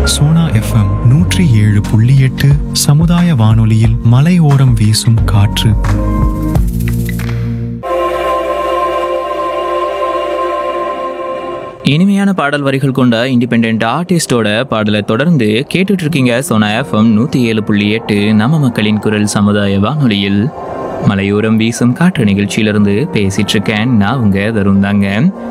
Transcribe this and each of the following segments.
Sona FM நூற்றி ஏழு புள்ளி எட்டு சமுதாய வானொலியில் மலையோரம் வீசும் காற்று இனிமையான பாடல் வரிகள் கொண்ட இண்டிபெண்ட் ஆர்டிஸ்டோட பாடலை தொடர்ந்து கேட்டுட்டு இருக்கீங்க சோனா எஃப்எம் நூற்றி ஏழு புள்ளி எட்டு நம்ம மக்களின் குரல் சமுதாய வானொலியில் மலையோரம் வீசும் காற்று நிகழ்ச்சியிலிருந்து பேசிட்டு இருக்கேன் நான் உங்க தருண் தாங்க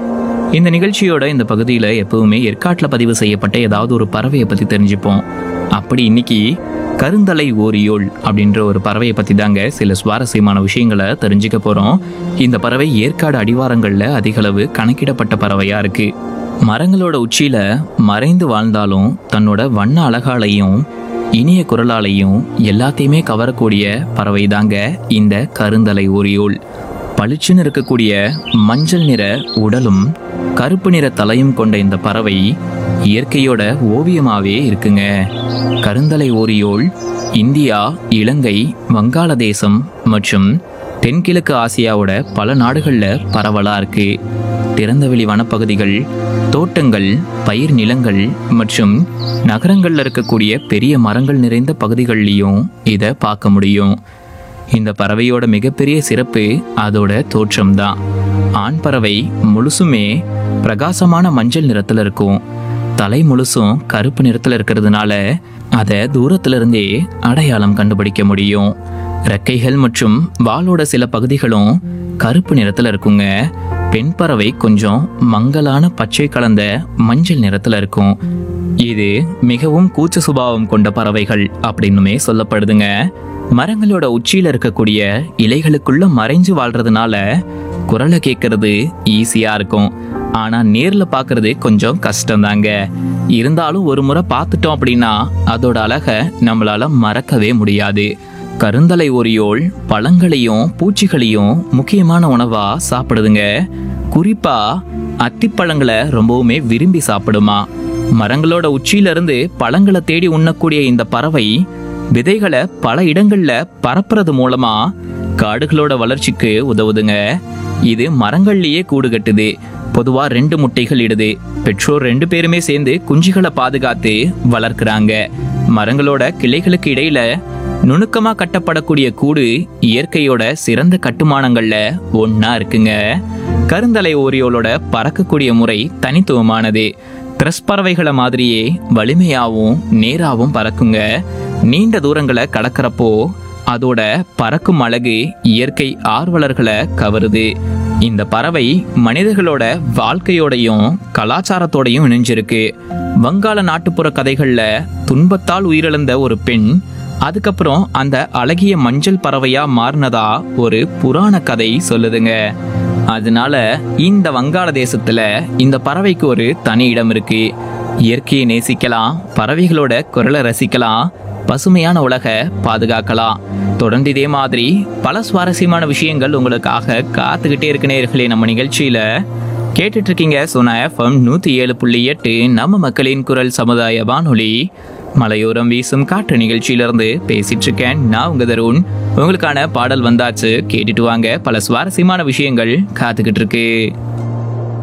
இந்த நிகழ்ச்சியோட இந்த பகுதியில் எப்பவுமே ஏற்காட்டில் பதிவு செய்யப்பட்ட ஏதாவது ஒரு பறவையை பற்றி தெரிஞ்சுப்போம் அப்படி இன்னைக்கு கருந்தலை ஓரியோல் அப்படின்ற ஒரு பறவையை பற்றி தாங்க சில சுவாரஸ்யமான விஷயங்களை தெரிஞ்சுக்க போகிறோம் இந்த பறவை ஏற்காடு அடிவாரங்களில் அதிகளவு கணக்கிடப்பட்ட பறவையாக இருக்குது மரங்களோட உச்சியில் மறைந்து வாழ்ந்தாலும் தன்னோட வண்ண அழகாலையும் இனிய குரலாலையும் எல்லாத்தையுமே கவரக்கூடிய பறவை தாங்க இந்த கருந்தலை ஓரியோல் பளிச்சுன்னு இருக்கக்கூடிய மஞ்சள் நிற உடலும் கருப்பு நிற தலையும் கொண்ட இந்த பறவை இயற்கையோட ஓவியமாவே இருக்குங்க கருந்தலை ஓரியோல் இந்தியா இலங்கை வங்காளதேசம் மற்றும் தென்கிழக்கு ஆசியாவோட பல நாடுகளில் பரவலா இருக்கு திறந்தவெளி வனப்பகுதிகள் தோட்டங்கள் பயிர் நிலங்கள் மற்றும் நகரங்கள்ல இருக்கக்கூடிய பெரிய மரங்கள் நிறைந்த பகுதிகள்லையும் இதை பார்க்க முடியும் இந்த பறவையோட மிகப்பெரிய சிறப்பு அதோட தோற்றம்தான் ஆண் பறவை முழுசுமே பிரகாசமான மஞ்சள் நிறத்துல இருக்கும் தலை முழுசும் கருப்பு நிறத்துல இருக்கிறதுனால அதை தூரத்துல இருந்தே அடையாளம் கண்டுபிடிக்க முடியும் ரெக்கைகள் மற்றும் வாலோட சில பகுதிகளும் கருப்பு நிறத்துல இருக்குங்க பெண் பறவை கொஞ்சம் மங்கலான பச்சை கலந்த மஞ்சள் நிறத்துல இருக்கும் இது மிகவும் கூச்ச சுபாவம் கொண்ட பறவைகள் அப்படின்னுமே சொல்லப்படுதுங்க மரங்களோட உச்சியில இருக்கக்கூடிய இலைகளுக்குள்ள மறைஞ்சு வாழ்றதுனால குரலை கேட்கறது ஈஸியா இருக்கும் ஆனா நேர்ல பார்க்கிறது கொஞ்சம் கஷ்டம்தாங்க இருந்தாலும் ஒரு முறை பார்த்துட்டோம் அப்படின்னா அதோட அழகை நம்மளால மறக்கவே முடியாது கருந்தலை ஒரியோல் பழங்களையும் பூச்சிகளையும் முக்கியமான உணவா சாப்பிடுதுங்க குறிப்பா அத்திப்பழங்களை ரொம்பவுமே விரும்பி சாப்பிடுமா மரங்களோட உச்சியில இருந்து பழங்களை தேடி உண்ணக்கூடிய இந்த பறவை விதைகளை பல இடங்கள்ல பரப்புறது மூலமா காடுகளோட வளர்ச்சிக்கு உதவுதுங்க இது மரங்கள்லயே கூடு கட்டுது பொதுவா ரெண்டு முட்டைகள் இடுது பெற்றோர் ரெண்டு பேருமே சேர்ந்து குஞ்சுகளை பாதுகாத்து வளர்க்குறாங்க மரங்களோட கிளைகளுக்கு இடையில நுணுக்கமா கட்டப்படக்கூடிய கூடு இயற்கையோட சிறந்த கட்டுமானங்கள்ல ஒண்ணா இருக்குங்க கருந்தலை ஓரியோலோட பறக்கக்கூடிய முறை தனித்துவமானது த்ரஸ் பறவைகளை மாதிரியே வலிமையாவும் நேராவும் பறக்குங்க நீண்ட தூரங்களை கடக்கிறப்போ அதோட பறக்கும் அழகு இயற்கை ஆர்வலர்களை கவருது இந்த பறவை மனிதர்களோட வாழ்க்கையோடையும் கலாச்சாரத்தோடையும் இணைஞ்சிருக்கு வங்காள நாட்டுப்புற கதைகள்ல துன்பத்தால் உயிரிழந்த ஒரு பெண் அதுக்கப்புறம் அந்த அழகிய மஞ்சள் பறவையா மாறினதா ஒரு புராண கதை சொல்லுதுங்க அதனால இந்த வங்காள தேசத்துல இந்த பறவைக்கு ஒரு தனி இடம் இருக்கு இயற்கையை நேசிக்கலாம் பறவைகளோட குரலை ரசிக்கலாம் பசுமையான உலக பாதுகாக்கலாம் தொடர்ந்து இதே மாதிரி பல சுவாரஸ்யமான விஷயங்கள் உங்களுக்காக காத்துக்கிட்டே இருக்கு நேயர்களே நம்ம நிகழ்ச்சியில கேட்டுட்டு இருக்கீங்க சோனா எஃப்எம் நூத்தி ஏழு புள்ளி எட்டு நம்ம மக்களின் குரல் சமுதாய வானொலி மலையோரம் வீசும் காற்று நிகழ்ச்சியிலிருந்து பேசிட்டு இருக்கேன் நான் உங்க தருண் உங்களுக்கான பாடல் வந்தாச்சு கேட்டுட்டு வாங்க பல சுவாரஸ்யமான விஷயங்கள் காத்துக்கிட்டு இருக்கு